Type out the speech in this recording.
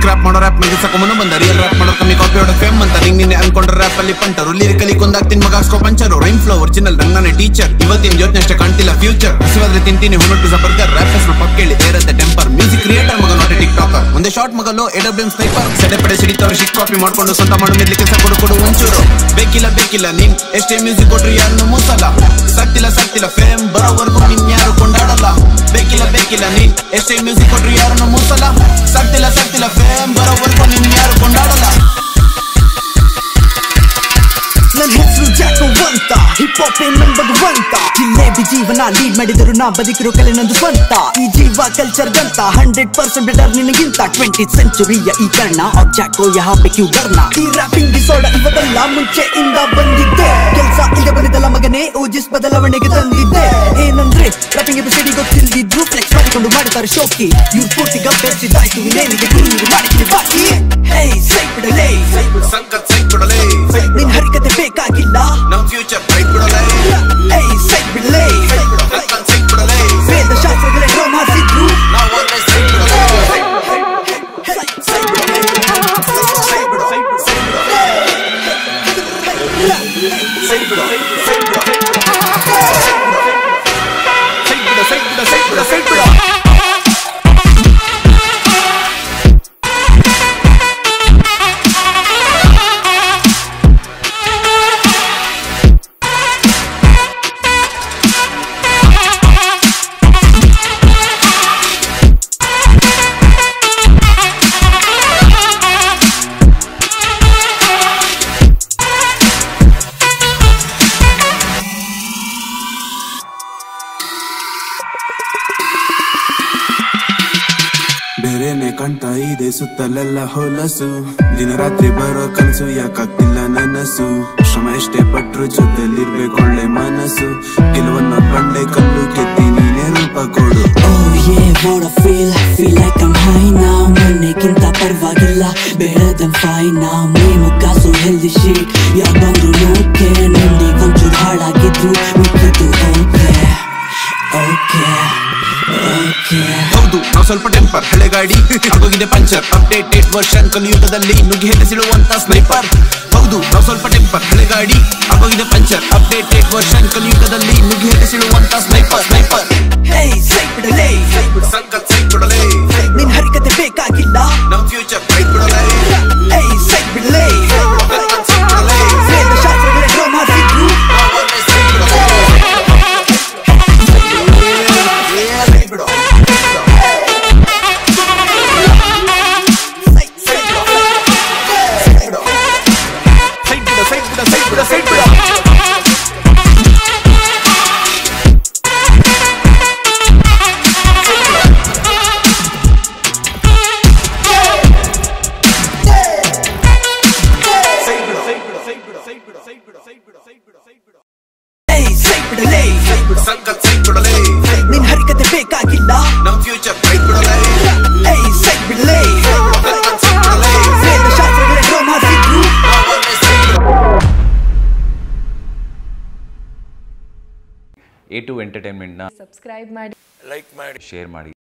crop ಮಾಡೋ rap ಮೇಲೆ ಸಕೊಂಬನು ಬಂದ ರಿಯಲ್ ರ್ಯಾಪ್ ಮಾಡೋ ಕಮ್ಮಿ ಕಾಪಿ ಹೊಡೋ ಫೇಮ್ ಅಂತ ನಿಂಗ್ ನಿನ್ನೆ ಅನ್ಕೊಂಡ್ರೆ ರ್ಯಾಪ್ ಅಲ್ಲಿ ಪಂಟರು ಲಿರಿಕಲಿ ಕೊಂದಾಗ್ತೀನಿ ಮಗ ಹಾಕ್ಸ್ಕೊ ಪಂಚರು ರೈಮ್ ಫ್ಲೋ ಒರಿಜಿನಲ್ ರಂಗನೇ ಟೀಚರ್ ಇವತ್ತಿನ ಯೋಚನೆ ಅಷ್ಟೇ ಕಾಣ್ತಿಲ್ಲ ಫ್ಯೂಚರ್ ಹಸಿವಾದ್ರೆ ತಿಂತೀನಿ ಹುಣ್ಣು ಪಿಸ ಬರ್ಗರ್ ರ್ಯಾಪ್ ಹೆಸರು ಪಕ್ಕ ಕೇಳಿ ಏರತ್ತೆ ಟೆಂಪರ್ ಮ್ಯೂಸಿಕ್ ಕ್ರಿಯೇಟರ್ ಮಗ ನಾಟ್ ಟಿಕ್ ಟಾಕರ್ ಒಂದೇ ಶಾರ್ಟ್ ಮಗಲು ಎಡಬ್ಲ್ಯೂ ಸ್ನೈಪರ್ ಸೆಡೆ ಪಡೆ ಸಿಡಿತವ್ರು ಶಿಕ್ ಕಾಪಿ ಮಾಡ್ಕೊಂಡು ಸ್ವಂತ ಮಾಡು ಮೆದ್ಲಿ ಕೆಲಸ ಕೊಡು ಕೊಡು ಒಂಚೂರು ಬೇಕಿಲ್ಲ ಬೇಕಿಲ್ಲ ನೀನ್ ಎಷ್ಟೇ ಮ್ಯೂಸಿಕ್ ಕೊಟ್ರು ಯಾರನ್ನು ಮೂಸಲ್ಲ ಸತ್ತಿಲ್ಲ ಸತ್ತಿಲ್ಲ ಫೇಮ್ ಬರೋವರೆಗೂ ನಿನ್ ಯಾರು ಕೊಂಡಾಡಲ್ಲ ಬೇಕಿಲ್ಲ ಬೇಕಿಲ್ಲ ನೀನ್ ಎಷ್ಟೇ ಮ್ಯೂಸಿಕ್ ಕೊಟ್ರು ಯಾರನ್ನು ಮೂಸಲ್ಲ ಸತ್ತಿಲ್ಲ ಸತ್ತಿಲ್ಲ ಫೇಮ್ ಬರೋವರೆಗೂ ನಿನ್ ಯಾರು ಕೊಂಡಾಡಲ್ಲ ನನ್ ಹೆಸರು ಜಾಕೋ ಅಂತ ಹಿಪ್ ಹಾಪ್ ನನ್ ಭಗವಂತ ಜಿಲ್ಲೆಬಿ ಜೀವನ ಲೀಡ್ ಮಾಡಿದರು ನಾ ಬದುಕಿರೋ ಕಲೆ ನಂದು ಸ್ವಂತ ಈ ಜೀವ ಕಲ್ಚರ್ ಗಂತ ಹಂಡ್ರೆಡ್ ಪರ್ಸೆಂಟ್ ಬೆಟರ್ ನಿನಗಿಂತ ಟ್ವೆಂಟಿ ಸೆಂಚುರಿಯ ಈ ಕರ್ಣ ಆಫ್ ಜಾಕೋ ಯಹ ಕ್ಯೂ ಬರ್ನ ಈ ರ್ಯಾಪಿಂಗ್ ಡಿಸಾರ್ಡ ಇವತ್ತಲ್ಲ ಮುಂಚೆಯಿಂದ ಬಂದಿದ್ದೆ ಕೆಲ್ಸ ಇಲ್ಲದೆ ಬಂದಿದ್ದಲ್ಲ ಮಗನೇ ಓಜಿಸ್ ಬದಲಾವಣೆಗೆ ತಂದಿದ್ದೆ ಏನಂದ್ರೆ ರ್ಯಾಪಿಂಗ್ ಎಬಿಸಿಡಿ ಗೊತ್ತಿಲ್ದಿದ್ರು ಫ್ಲೆಕ್ಸ್ ಮಾಡಿಕೊಂಡು ಮಾಡ್ತಾರೆ ಶೋಕಿ ಇವ್ರು ಪೂರ್ತಿ ಗಬ್ಬೆಸಿದಾಯ್ತು ಇನ್ನೇನಿಗೆ ಗುರು ಇವ್ರು ಮಾಡಿದ್ವಿ ಬಾಕಿ ಹೇ ಸೈ ಬಿಡಲೇ ಸಂಕತ್ ಸೈಕ್ ಬಿಡಲೇ ನಿನ್ ಹರಿಕತೆ ಬೇಕಾಗಿಲ್ಲ ನಮ್ ಫ್ಯೂಚರ್ ಬ್ರೈಟ್ ಬಿಡಲೇ ಏಯ್ ಸೈ ಬಿಡಲೇ ಸಂಕತ್ ಸೈಕ್ ಬಿಡಲೇ ವೇದ ಶಾಸ್ತ್ರಗಳೇ ಡ್ರೋಮ್ ಹಾಸಿದ್ರು ನಾವು always ಸೈಕ್ ಬಿಡಲೇ ಸೈಕ್ ಬಿಡು ಸೈಕ್ ಬಿಡು ಸೈಕ್ ಬಿಡು ಸೈಕ್ ಬಿಡು ಸೈಕ್ ಬಿಡು ಸೈಕ್ ಬಿಡು ಬೇರೆನೆ ಕಾಣ್ತಾ ಇದೆ ಸುತ್ತಲೆಲ್ಲ ಹೊಲಸು ದಿನ ರಾತ್ರಿ ಬರೋ ಕನಸು ಯಾಕಾಗ್ತಿಲ್ಲ ನನಸು ಶ್ರಮ ಎಷ್ಟೇ ಪಟ್ರು ಜೊತೆಲಿರ್ಬೇಕು ಒಳ್ಳೆ ಮನಸ್ಸು ಗೆಲುವನ್ನ ಬಂಡೆ ಕಲ್ಲು ಕೆತ್ತಿ ನೀನೇ ರೂಪ ಕೊಡು Oh yeah, what I feel, feel like I'm high now ಮೊನ್ನೆಗಿಂತ ಪರವಾಗಿಲ್ಲ ಬೆಳೆದಂ ಫೈನ್ now ಮೇಮು ಕಾಸು ಹೆಲ್ದಿ ಶೀಟ್ ಯಾರ್ ಬಂದ್ರು ನೋಕೆ ನಂದಿ ಒಂಚೂರು ಹಾಳಾಗಿದ್ರು ಮಿಕ್ಕಿದ್ದು ಓಕೆ ಓಕೆ ಓಕೆ ಹೌದು ನಾವು ಸ್ವಲ್ಪ ಟೆಂಪರ್ ಹಳೆ ಗಾಡಿ ಆಗೋಗಿದೆ ಪಂಚರ್ ಅಪ್ಡೇಟೆಡ್ ವರ್ಷನ್ ಕಲಿಯುಗದಲ್ಲಿ ನುಗ್ಗಿ ಹೆದರಿಸಿಡುವಂತ ಸ್ನೈಪರ್ ಹೌದು ನಾವು ಸ್ವಲ್ಪ ಟೆಂಪರ್ ಹಳೆ ಗಾಡಿ ಆಗೋಗಿದೆ ಪಂಚರ್ ಅಪ್ಡೇಟೆಡ್ ವರ್ಷನ್ ಕಲಿಯುಗದಲ್ಲಿ ನುಗ್ಗಿ ಹೆದರಿಸಿಡುವಂತ ಸ್ನೈಪರ್ ಸ್ನೈಪರ್ ಹೇ ಸೈ ಬಿಡಲೇ ಸಂಕತ್ ಸೈಕ್ ಬಿಡಲೇ ನಿನ್ ಹರಿಕತೆ ಬೇಕಾಗಿಲ್ಲ ನಮ್ ಫ್ಯೂಚರ್ ಬ್ರೈಟ್ ಬಿಡಲೇ ಹೇ ಸೈ ಬಿಡಲೇ ಸಂಕತ್ ಸೈಕ್ ಬಿಡಲೇ ವೇದ ಶಾಸ್ತ್ರಗಳೇ ಡ್ರೋಮ್ ಹಾಸಿದ್ರು ನಾವು always ಸೈಕ್ ಬಿಡಲೇ ಸೈಕ್ ಬಿಡು ಸೈಕ್ ಬಿಡು ಸೈಕ್ ಬಿಡು ಸೈಕ್ ಬಿಡು ಸೈಕ್ ಬಿಡು ಹೇ ಸೈ ಬಿಡಲೇ ಸಂಕತ್ ಸೈಕ್ ಬಿಡಲೇ ನಿನ್ ಹರಿಕತೆ ಬೇಕಾಗಿಲ್ಲ ನಮ್ ಫ್ಯೂಚರ್ ಬ್ರೈಟ್ ಬಿಡಲೇ ಹೇ ಸೈ ಬಿಡಲೇ ಸಂಕತ್ ಸೈಕ್ ಬಿಡಲೇ ವೇದ ಶಾಸ್ತ್ರಗಳೇ ಡ್ರೋಮ್ ಹಾಸಿದ್ರು ನಾವು always ಸೈಕ್ ಬಿಡು ಎ ಟು ಎಂಟರ್ಟೈನ್ಮೆಂಟ್ನ ಸಬ್ಸ್ಕ್ರೈಬ್ ಮಾಡಿ ಶೇರ್ ಮಾಡಿ